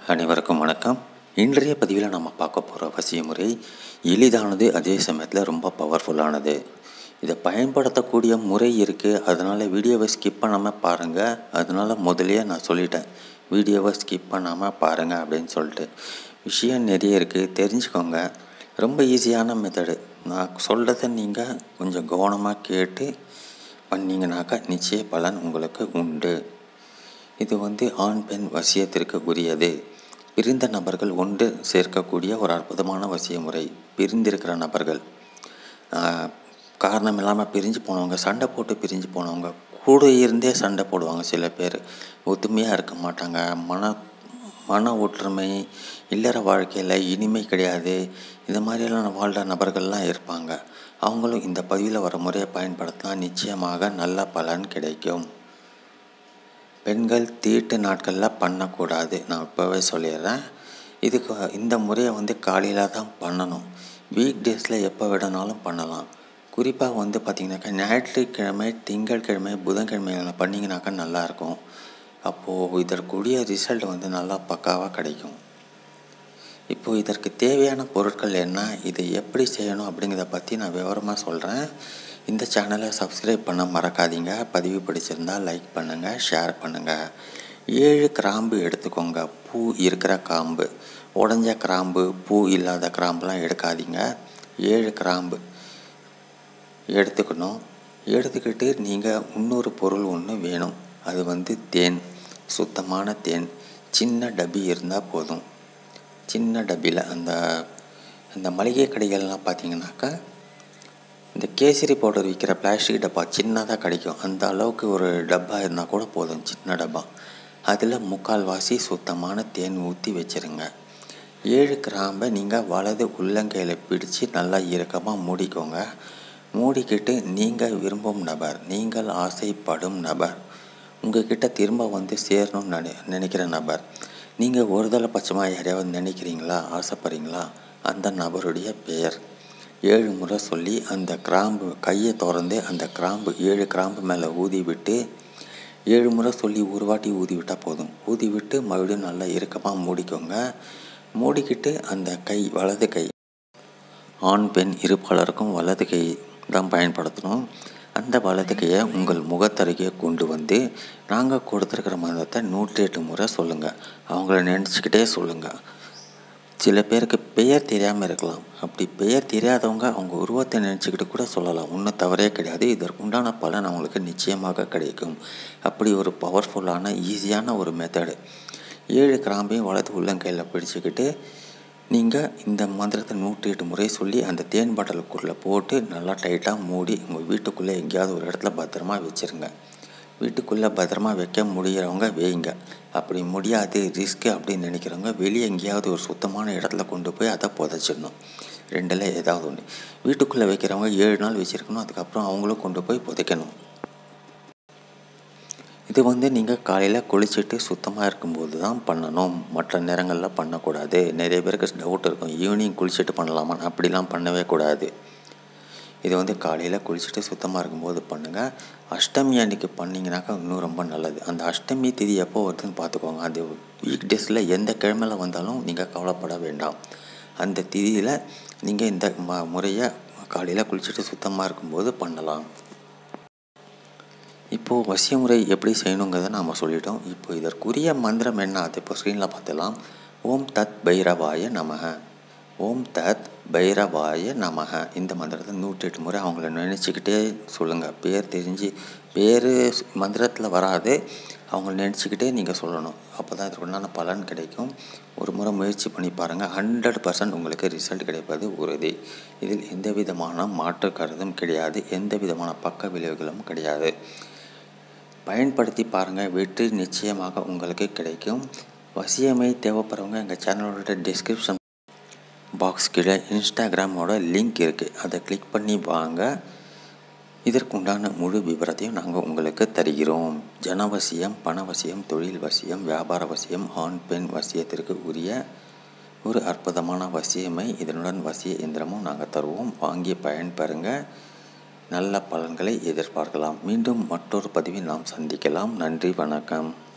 அனைவருக்கும் வணக்கம் இன்றைய பதிவில் நம்ம பார்க்க போகிற வசிய முறை எளிதானது அதே சமயத்தில் ரொம்ப பவர்ஃபுல்லானது இதை பயன்படுத்தக்கூடிய முறை இருக்குது அதனால் வீடியோவை ஸ்கிப் பண்ணாமல் பாருங்கள் அதனால் முதலையே நான் சொல்லிட்டேன் வீடியோவை ஸ்கிப் பண்ணாமல் பாருங்கள் அப்படின்னு சொல்லிட்டு விஷயம் நிறைய இருக்குது தெரிஞ்சுக்கோங்க ரொம்ப ஈஸியான மெத்தடு நான் சொல்கிறத நீங்கள் கொஞ்சம் கவனமாக கேட்டு பண்ணிங்கனாக்கா நிச்சய பலன் உங்களுக்கு உண்டு இது வந்து ஆண் பெண் வசியத்திற்கு உரியது பிரிந்த நபர்கள் ஒன்று சேர்க்கக்கூடிய ஒரு அற்புதமான வசிய முறை பிரிந்திருக்கிற நபர்கள் காரணம் இல்லாமல் பிரிஞ்சு போனவங்க சண்டை போட்டு பிரிஞ்சு போனவங்க கூட இருந்தே சண்டை போடுவாங்க சில பேர் ஒத்துமையாக இருக்க மாட்டாங்க மன மன ஒற்றுமை இல்லற வாழ்க்கையில் இனிமை கிடையாது இந்த மாதிரியெல்லாம் வாழ்கிற நபர்கள்லாம் இருப்பாங்க அவங்களும் இந்த பதிவில் வர முறையை பயன்படுத்தினா நிச்சயமாக நல்ல பலன் கிடைக்கும் பெண்கள் தீட்டு நாட்களில் பண்ணக்கூடாது நான் இப்போவே சொல்லிடுறேன் இதுக்கு இந்த முறையை வந்து காலையில் தான் பண்ணணும் வீக் டேஸில் எப்போ விடனாலும் பண்ணலாம் குறிப்பாக வந்து பார்த்திங்கனாக்கா ஞாயிற்றுக்கிழமை திங்கட்கிழமை புதன்கிழமையில் பண்ணிங்கனாக்கா நல்லாயிருக்கும் அப்போது இதற்குரிய ரிசல்ட் வந்து நல்லா பக்காவாக கிடைக்கும் இப்போது இதற்கு தேவையான பொருட்கள் என்ன இதை எப்படி செய்யணும் அப்படிங்கிறத பற்றி நான் விவரமாக சொல்கிறேன் இந்த சேனலை சப்ஸ்கிரைப் பண்ண மறக்காதீங்க பதிவு பிடிச்சிருந்தால் லைக் பண்ணுங்கள் ஷேர் பண்ணுங்கள் ஏழு கிராம்பு எடுத்துக்கோங்க பூ இருக்கிற காம்பு உடஞ்ச கிராம்பு பூ இல்லாத கிராம்புலாம் எடுக்காதீங்க ஏழு கிராம்பு எடுத்துக்கணும் எடுத்துக்கிட்டு நீங்கள் இன்னொரு பொருள் ஒன்று வேணும் அது வந்து தேன் சுத்தமான தேன் சின்ன டப்பி இருந்தால் போதும் சின்ன டப்பியில் அந்த அந்த மளிகை கடைகள்லாம் பார்த்தீங்கன்னாக்கா இந்த கேசரி பவுடர் விற்கிற பிளாஸ்டிக் டப்பா சின்னதாக கிடைக்கும் அந்த அளவுக்கு ஒரு டப்பா இருந்தால் கூட போதும் சின்ன டப்பா அதில் முக்கால் வாசி சுத்தமான தேன் ஊற்றி வச்சுருங்க ஏழு கிராம்பை நீங்கள் வலது உள்ளங்கையில் பிடிச்சி நல்லா இறுக்கமாக மூடிக்கோங்க மூடிக்கிட்டு நீங்கள் விரும்பும் நபர் நீங்கள் ஆசைப்படும் நபர் உங்ககிட்ட திரும்ப வந்து சேரணும்னு நினை நினைக்கிற நபர் நீங்கள் ஒருதலை பட்சமாக யாரையாவது நினைக்கிறீங்களா ஆசைப்படுறீங்களா அந்த நபருடைய பெயர் ஏழு முறை சொல்லி அந்த கிராம்பு கையை திறந்து அந்த கிராம்பு ஏழு கிராம்பு மேலே ஊதி விட்டு ஏழு முறை சொல்லி ஒரு வாட்டி ஊதி விட்டால் போதும் ஊதி விட்டு மறுபடியும் நல்லா இறுக்கமாக மூடிக்கோங்க மூடிக்கிட்டு அந்த கை வலது கை ஆண் பெண் இருப்பாளருக்கும் வலது கை தான் பயன்படுத்தணும் அந்த வலது கையை உங்கள் முகத்தருகே கொண்டு வந்து நாங்கள் கொடுத்துருக்கிற மந்திரத்தை நூற்றி எட்டு முறை சொல்லுங்கள் அவங்கள நினச்சிக்கிட்டே சொல்லுங்கள் சில பேருக்கு பெயர் தெரியாமல் இருக்கலாம் அப்படி பெயர் தெரியாதவங்க அவங்க உருவத்தை நினச்சிக்கிட்டு கூட சொல்லலாம் ஒன்றும் தவறே கிடையாது இதற்குண்டான பலன் அவங்களுக்கு நிச்சயமாக கிடைக்கும் அப்படி ஒரு பவர்ஃபுல்லான ஈஸியான ஒரு மெத்தடு ஏழு கிராம்பையும் வளர்த்து உள்ளங்கையில் பிடிச்சிக்கிட்டு நீங்கள் இந்த மந்திரத்தை நூற்றி எட்டு முறை சொல்லி அந்த தேன் பாட்டலுக்குள்ளே போட்டு நல்லா டைட்டாக மூடி உங்கள் வீட்டுக்குள்ளே எங்கேயாவது ஒரு இடத்துல பத்திரமா வச்சுருங்க வீட்டுக்குள்ளே பத்திரமா வைக்க முடிகிறவங்க வைங்க அப்படி முடியாது ரிஸ்க்கு அப்படின்னு நினைக்கிறவங்க வெளியே எங்கேயாவது ஒரு சுத்தமான இடத்துல கொண்டு போய் அதை புதைச்சிடணும் ரெண்டில் ஏதாவது ஒன்று வீட்டுக்குள்ளே வைக்கிறவங்க ஏழு நாள் வச்சுருக்கணும் அதுக்கப்புறம் அவங்களும் கொண்டு போய் புதைக்கணும் இது வந்து நீங்கள் காலையில் குளிச்சுட்டு சுத்தமாக இருக்கும்போது தான் பண்ணணும் மற்ற நேரங்களில் பண்ணக்கூடாது நிறைய பேருக்கு டவுட் இருக்கும் ஈவினிங் குளிச்சுட்டு பண்ணலாமா அப்படிலாம் பண்ணவே கூடாது இது வந்து காலையில் குளிச்சுட்டு சுத்தமாக இருக்கும்போது பண்ணுங்கள் அஷ்டமி அன்றைக்கி பண்ணிங்கனாக்கா இன்னும் ரொம்ப நல்லது அந்த அஷ்டமி திதி எப்போ வருதுன்னு பார்த்துக்கோங்க அது வீக் டேஸில் எந்த கிழமையில் வந்தாலும் நீங்கள் கவலைப்பட வேண்டாம் அந்த திதியில் நீங்கள் இந்த ம முறையை காலையில் குளிச்சுட்டு சுத்தமாக இருக்கும்போது பண்ணலாம் இப்போது வசிய முறை எப்படி செய்யணுங்கிறத நாம் சொல்லிட்டோம் இப்போ இதற்குரிய மந்திரம் என்ன அது இப்போ ஸ்க்ரீனில் பார்த்துலாம் ஓம் தத் பைரவாய நமக ஓம் தத் பைரவாய நமக இந்த மந்திரத்தை நூற்றி எட்டு முறை அவங்கள நினச்சிக்கிட்டே சொல்லுங்கள் பேர் தெரிஞ்சு பேர் மந்திரத்தில் வராது அவங்கள நினச்சிக்கிட்டே நீங்கள் சொல்லணும் அப்போ தான் இதுக்குண்டான பலன் கிடைக்கும் ஒரு முறை முயற்சி பண்ணி பாருங்கள் ஹண்ட்ரட் பர்சன்ட் உங்களுக்கு ரிசல்ட் கிடைப்பது உறுதி இதில் எந்த விதமான மாற்று கருதும் கிடையாது எந்த விதமான பக்க விளைவுகளும் கிடையாது பயன்படுத்தி பாருங்கள் வெற்றி நிச்சயமாக உங்களுக்கு கிடைக்கும் வசியமை தேவைப்படுறவங்க எங்கள் சேனலோட டிஸ்கிரிப்ஷன் பாக்ஸ் கீழே இன்ஸ்டாகிராமோட லிங்க் இருக்குது அதை கிளிக் பண்ணி வாங்க இதற்குண்டான முழு விவரத்தையும் நாங்கள் உங்களுக்கு தருகிறோம் ஜனவசியம் பணவசியம் தொழில் வசியம் வியாபார வசியம் ஆண் பெண் வசியத்திற்கு உரிய ஒரு அற்புதமான வசியமை இதனுடன் வசிய இயந்திரமும் நாங்கள் தருவோம் வாங்கி பயன்பெறுங்க நல்ல பலன்களை எதிர்பார்க்கலாம் மீண்டும் மற்றொரு பதிவில் நாம் சந்திக்கலாம் நன்றி வணக்கம்